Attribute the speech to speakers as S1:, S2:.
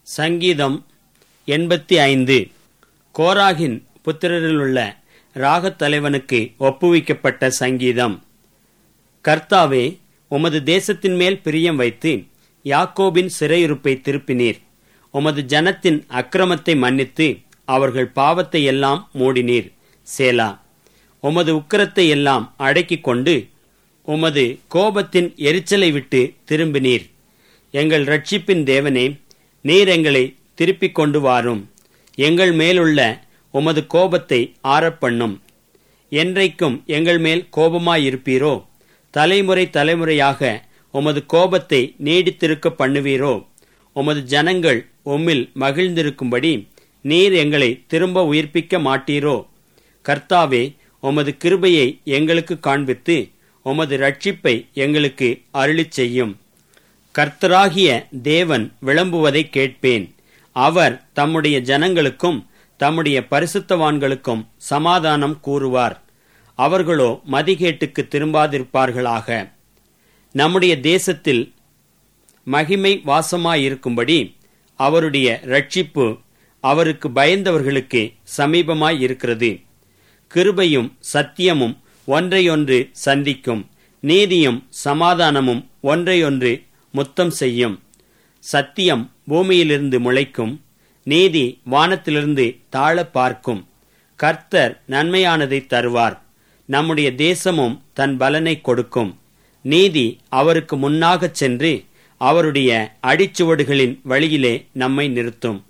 S1: சங்கீதம் எண்பத்தி ஐந்து கோராகின் புத்திரரிலுள்ள ராகத் தலைவனுக்கு ஒப்புவிக்கப்பட்ட சங்கீதம் கர்த்தாவே உமது தேசத்தின் மேல் பிரியம் வைத்து யாக்கோபின் சிறையிருப்பை திருப்பினீர் உமது ஜனத்தின் அக்கிரமத்தை மன்னித்து அவர்கள் பாவத்தை எல்லாம் மூடினீர் சேலா உமது உக்கிரத்தை எல்லாம் அடக்கிக் கொண்டு உமது கோபத்தின் எரிச்சலை விட்டு திரும்பினீர் எங்கள் ரட்சிப்பின் தேவனே நீர் எங்களை திருப்பிக் கொண்டு வாரும் எங்கள் மேலுள்ள உமது கோபத்தை ஆறப்பண்ணும் என்றைக்கும் எங்கள் மேல் கோபமாயிருப்பீரோ தலைமுறை தலைமுறையாக உமது கோபத்தை நீடித்திருக்க பண்ணுவீரோ உமது ஜனங்கள் உம்மில் மகிழ்ந்திருக்கும்படி நீர் எங்களை திரும்ப உயிர்ப்பிக்க மாட்டீரோ கர்த்தாவே உமது கிருபையை எங்களுக்கு காண்பித்து உமது ரட்சிப்பை எங்களுக்கு அருளிச் செய்யும் கர்த்தராகிய தேவன் விளம்புவதை கேட்பேன் அவர் தம்முடைய ஜனங்களுக்கும் தம்முடைய பரிசுத்தவான்களுக்கும் சமாதானம் கூறுவார் அவர்களோ மதிகேட்டுக்கு திரும்பாதிருப்பார்களாக நம்முடைய தேசத்தில் மகிமை வாசமாயிருக்கும்படி அவருடைய ரட்சிப்பு அவருக்கு பயந்தவர்களுக்கு சமீபமாய் இருக்கிறது கிருபையும் சத்தியமும் ஒன்றையொன்று சந்திக்கும் நீதியும் சமாதானமும் ஒன்றையொன்று முத்தம் செய்யும் சத்தியம் பூமியிலிருந்து முளைக்கும் நீதி வானத்திலிருந்து தாழ பார்க்கும் கர்த்தர் நன்மையானதை தருவார் நம்முடைய தேசமும் தன் பலனை கொடுக்கும் நீதி அவருக்கு முன்னாகச் சென்று அவருடைய அடிச்சுவடுகளின் வழியிலே நம்மை நிறுத்தும்